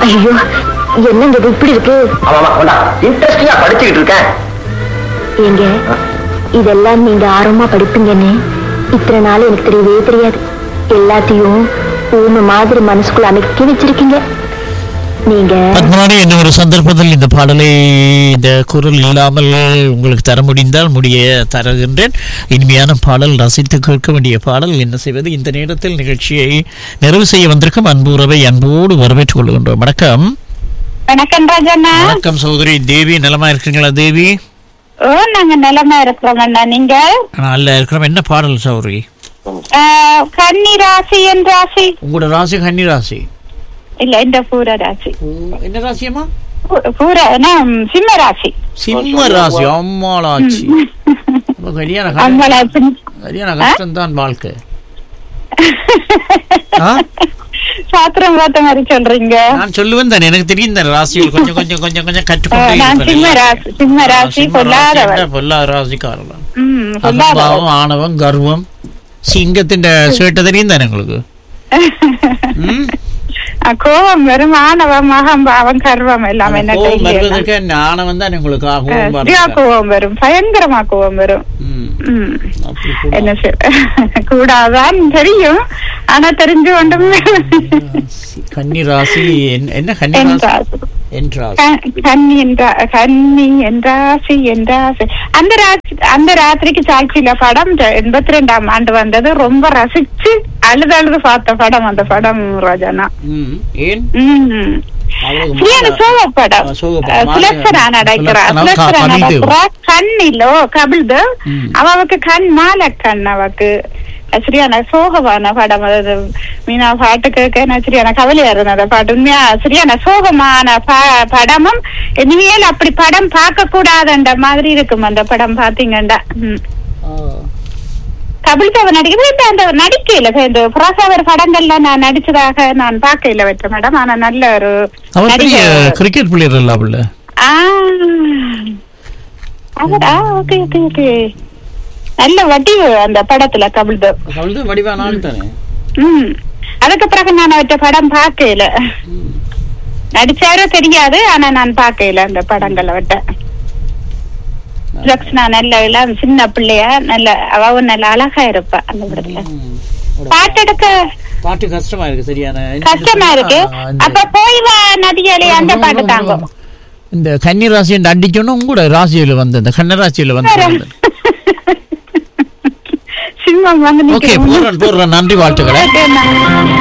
ஐயோ என்னங்க இது இப்படி இருக்கு ஆமா கொண்டா இன்ட்ரெஸ்டிங்கா படிச்சுக்கிட்டு இருக்கேன் ஏங்க இதெல்லாம் நீங்க ஆர்வமா படிப்பீங்கன்னு இத்தனை நாள் எனக்கு தெரியவே தெரியாது எல்லாத்தையும் ஊமை மாதிரி மனசுக்குள்ள அமைக்கி வச்சிருக்கீங்க நீங்க பத்மநாடி என்ன ஒரு சந்தர்ப்பத்தில் இந்த பாடலை இந்த குரல் இல்லாமல் உங்களுக்கு தர முடிந்தால் முடிய தருகின்றேன் இனிமையான பாடல் ரசித்து கேட்க வேண்டிய பாடல் என்ன செய்வது இந்த நேரத்தில் நிகழ்ச்சியை நிறைவு செய்ய வந்திருக்கும் அன்பு உறவை அன்போடு வரவேற்றுக் கொள்கின்றோம் வணக்கம் வணக்கம் ராஜண்ணா வணக்கம் சகோதரி தேவி நலமா இருக்கீங்களா தேவி ஓ நாங்க நிலமா இருக்கிறோம் அண்ணா நீங்க நல்லா இருக்கிறோம் என்ன பாடல் சகோதரி ஆஹ், கன்னி ராசி என் ராசி உங்களோட ராசி கன்னி ராசி இல்ல இந்த பூர ராசி என்ன ராசியம்மா பூ- பூர என்ன, ம், சிம்ம ராசி சிம்ம ராசி அம்மாளாச்சி ரொம்ப கல்யாண கஷ்டம் அங்கள கல்யாண கஷ்டம்தான் வாழ்க்கை ஆ? சாத்திரம் பார்த்த மாதிரி சொல்றீங்க நான் சொல்லுவேன் தானே எனக்கு தெரியும் தானே ராசிகள் கொஞ்சம் கொஞ்சம் கொஞ்சம் கொஞ்சம் ஆஹ், கற்றுக்கொண்டே நான் இருப்பேன் சிம்ம எல்லாமே. ராசி சிம்ம ஆ, ராசி சிம்ம ராசி பொல்லாதவர் என்ன பொல்லாத ராசிக்காரலாம் ம் பொல்லாதவர் அகம்பாவம் ஆணவம் கர்வம் சிங்கத்தின் சேட்டை தெரியும் தானே உங்களுக்கு ம்? ஆஹ், கோபம் வெறும் ஆணவம் அகம்பாவம் கர்வம் எல்லாம் என்ன கோபம் தெரியல வருவதற்கு என்ன ஆணவம் தான் உங்களுக்கு ஆ, கோபம் சரியா வருது. கோபம் வரும் பயங்கரமா கோபம் வரும் ம். ம் அப்படி கூட. என்ன செய்ய கூடாதான் தெரியும் ஆனா தெரிஞ்சு கொண்டும் கன்னி ராசி என்ன- என்ன கன்னி என் ராசி ராசி. என் ராசி க- கன்னி என்றா கன்னி என்றாசி என்றாசி அந்த ராசி அந்த ராத்திரிக்கு சாட்சியில படம் எண்பத்தி ரெண்டாம் ஆண்டு வந்தது ரொம்ப ரசிச்சு அழுது அழுது பார்த்த படம் அந்த படம் ரோஜனா ம். ஏன் உம் அவ்வளவு சரியான மாலை- சோக படம் ஆ, சோக படம். சுலக்ஷனா நடக்கிறா சுலக்ஷனா, சுலக்ஷனா கபில் தேவ். நடக்கிறா கண்ணிலோ கபில் தேவ் ம். அவக்கு கண் மாலை கண் அவக்கு சரியான சோகமான படம் அது மீனா பாட்டு கேட்க நான் சரியான கவலையா இருந்தது அந்த பாட்டு உண்மையா சரியான சோகமான ப- படமும் இனிமேல் அப்படி படம் பார்க்க கூடாதுன்ற மாதிரி இருக்கும் அந்த படம் பாத்தீங்கன்னா ம். ஆ. கபில் தேவ் நடிக்கிறது இந்த அந்த நடிக்கையில இந்த புராசாவர் படங்கள்ல நான் நடிச்சதாக நான் பார்க்கல வச்ச மேடம் ஆனா நல்ல ஒரு அவர் பெரிய நடிகை. கிரிக்கெட் பிளேயர் இல்ல அவள ஆ. அவரா ஓகே ஓகே ஓகே நல்ல வடிவு அந்த படத்துல கபில் தேவ் அவளது வடிவான ஆள் தானே ம் அதுக்கு பிறகு நான் அவற்ற படம் பார்க்கல நடிச்சாரோ தெரியாது ஆனா நான் பார்க்கல அந்த படங்களை விட்ட லக்ஷ்ணா நல்ல எல்லாம் சின்ன பிள்ளையா நல்ல அவவும் நல்ல அழகா இருப்பா அந்த படத்துல ம். ஒரு பாட்டு எடுக்க பாட்டு கஷ்டமா இருக்கு சரியான கஷ்டமா இருக்கு ஆ, இந்த- அப்ப போய் வா நதியாலே அந்த பாட்டு தாங்க இந்த கன்னி ராசி அடிக்கணும் கூட ராசியில வந்து இந்த கன்ன ராசியில வந்து சிம்மம் வந்து ஓகே நிக்கிறோம் போடுறேன் போடுறேன் நன்றி வாழ்த்துக்களை ஓகே, நான்